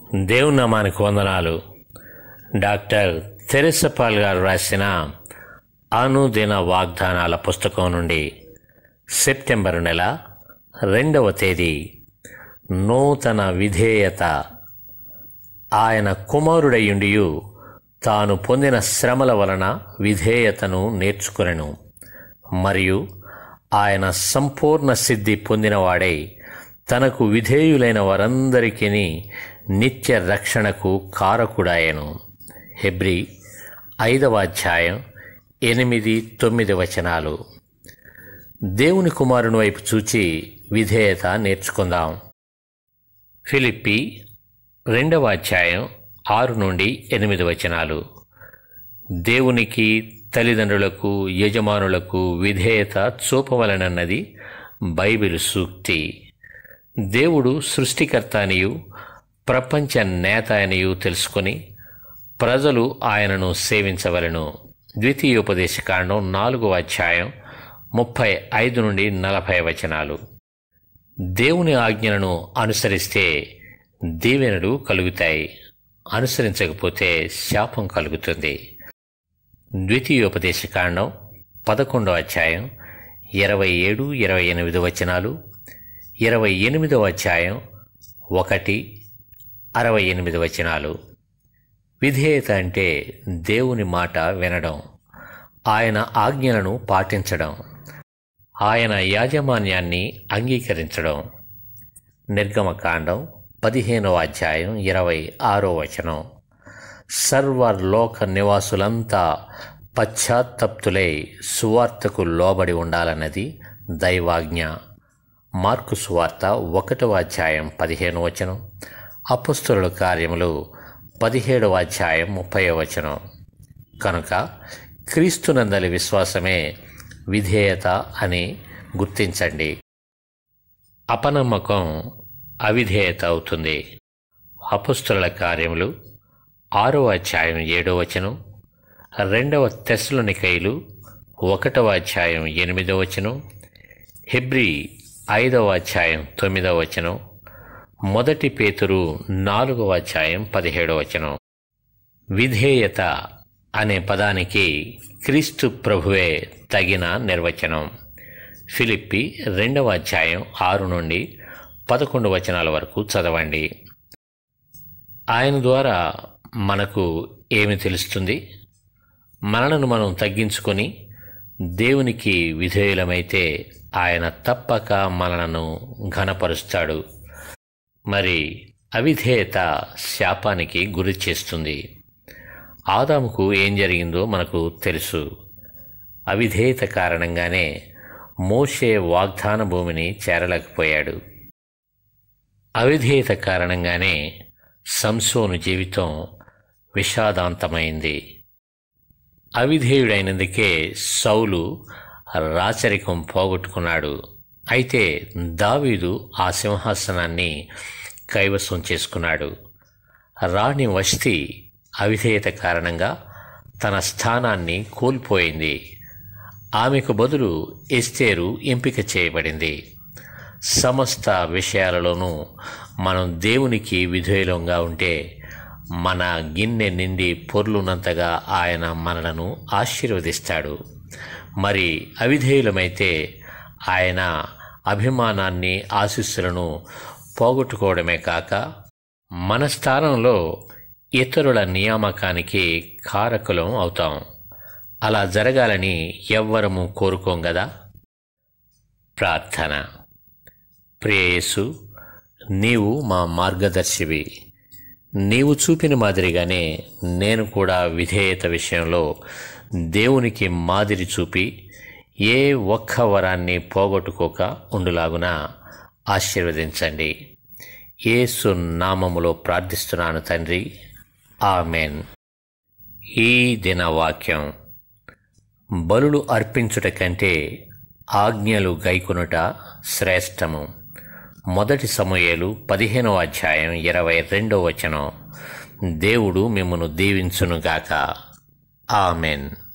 దేవుని నామానికి వందనాలు డాక్టర్ తెరెసపాల్ గారు రాసిన అనుదిన వాగ్దానాల పుస్తకం నుండి సెప్టెంబర్ నెల రెండవ తేదీ నూతన విధేయత ఆయన కుమారుడయ్యుండియు తాను పొందిన శ్రమల వలన విధేయతను నేర్చుకునెను మరియు ఆయన సంపూర్ణ సిద్ధి పొందినవాడై తనకు విధేయులైన వారందరికీ నిత్య రక్షణకు కారకుడాయను హెబ్రి ఐదవ అధ్యాయం ఎనిమిది తొమ్మిది వచనాలు దేవుని కుమారుని వైపు చూచి విధేయత నేర్చుకుందాం ఫిలిప్పి రెండవ అధ్యాయం ఆరు నుండి ఎనిమిది వచనాలు దేవునికి తల్లిదండ్రులకు యజమానులకు విధేయత చూపవలనన్నది బైబిల్ సూక్తి దేవుడు సృష్టికర్త అనియు ప్రపంచ నేత అనియు తెలుసుకొని ప్రజలు ఆయనను సేవించవలను ద్వితీయోపదేశకాండం నాలుగవ అధ్యాయం ముప్పై ఐదు నుండి నలభై వచనాలు దేవుని ఆజ్ఞలను అనుసరిస్తే దీవెనలు కలుగుతాయి అనుసరించకపోతే శాపం కలుగుతుంది ద్వితీయోపదేశకాండం పదకొండవ అధ్యాయం ఇరవై ఏడు ఇరవై ఎనిమిది వచనాలు ఇరవై ఎనిమిదవ అధ్యాయం ఒకటి అరవై ఎనిమిది వచనాలు విధేయత అంటే దేవుని మాట వినడం ఆయన ఆజ్ఞలను పాటించడం ఆయన యాజమాన్యాన్ని అంగీకరించడం నిర్గమకాండం పదిహేనవ అధ్యాయం ఇరవై ఆరో వచనం సర్వలోక నివాసులంతా పశ్చాత్తప్తులై సువార్తకు లోబడి ఉండాలన్నది దైవాజ్ఞ మార్కు సువార్త ఒకటవ అధ్యాయం పదిహేను వచనం అపుస్తుల కార్యములు పదిహేడవ అధ్యాయం ముప్పై వచనం కనుక క్రీస్తునందలి విశ్వాసమే విధేయత అని గుర్తించండి అపనమ్మకం అవిధేయత అవుతుంది అపుస్తుల కార్యములు ఆరో అధ్యాయం ఏడో వచనం రెండవ తెస్సులనికైలు ఒకటవ అధ్యాయం ఎనిమిదవ వచనం హెబ్రి ఐదవ అధ్యాయం తొమ్మిదవ వచనం మొదటి పేతురు నాలుగవ అధ్యాయం పదిహేడవ వచనం విధేయత అనే పదానికి క్రీస్తు ప్రభువే తగిన నిర్వచనం ఫిలిప్పి రెండవ అధ్యాయం ఆరు నుండి పదకొండు వచనాల వరకు చదవండి ఆయన ద్వారా మనకు ఏమి తెలుస్తుంది మనలను మనం తగ్గించుకొని దేవునికి విధేయులమైతే ఆయన తప్పక మనలను ఘనపరుస్తాడు మరి అవిధేయత శాపానికి గురి చేస్తుంది ఆదాముకు ఏం జరిగిందో మనకు తెలుసు అవిధేయత కారణంగానే మోషే వాగ్దాన భూమిని చేరలేకపోయాడు అవిధేయత కారణంగానే సంసోను జీవితం విషాదాంతమైంది అవిధేయుడైనందుకే సౌలు రాచరికం పోగొట్టుకున్నాడు అయితే దావీదు ఆ సింహాసనాన్ని కైవసం చేసుకున్నాడు రాణి వస్తి అవిధేయత కారణంగా తన స్థానాన్ని కోల్పోయింది ఆమెకు బదులు ఎస్తేరు ఎంపిక చేయబడింది సమస్త విషయాలలోనూ మనం దేవునికి విధేయులంగా ఉంటే మన గిన్నె నిండి పొర్లునంతగా ఆయన మనలను ఆశీర్వదిస్తాడు మరి అవిధేయులమైతే ఆయన అభిమానాన్ని ఆశీస్సులను పోగొట్టుకోవడమే కాక మన స్థానంలో ఇతరుల నియామకానికి కారకులం అవుతాం అలా జరగాలని ఎవ్వరము కోరుకోం కదా ప్రార్థన ప్రేయసు నీవు మా మార్గదర్శివి నీవు చూపిన మాదిరిగానే నేను కూడా విధేయత విషయంలో దేవునికి మాదిరి చూపి ఏ ఒక్క వరాన్ని పోగొట్టుకోక ఉండులాగున ఆశీర్వదించండి ఏసు నామములో ప్రార్థిస్తున్నాను తండ్రి ఆమెన్ ఈ దిన వాక్యం బలులు అర్పించుట కంటే ఆజ్ఞలు గైకొనుట శ్రేష్టము మొదటి సమూయేలు పదిహేనవ అధ్యాయం ఇరవై రెండవ వచనం దేవుడు మిమ్మను దీవించునుగాక ఆమెన్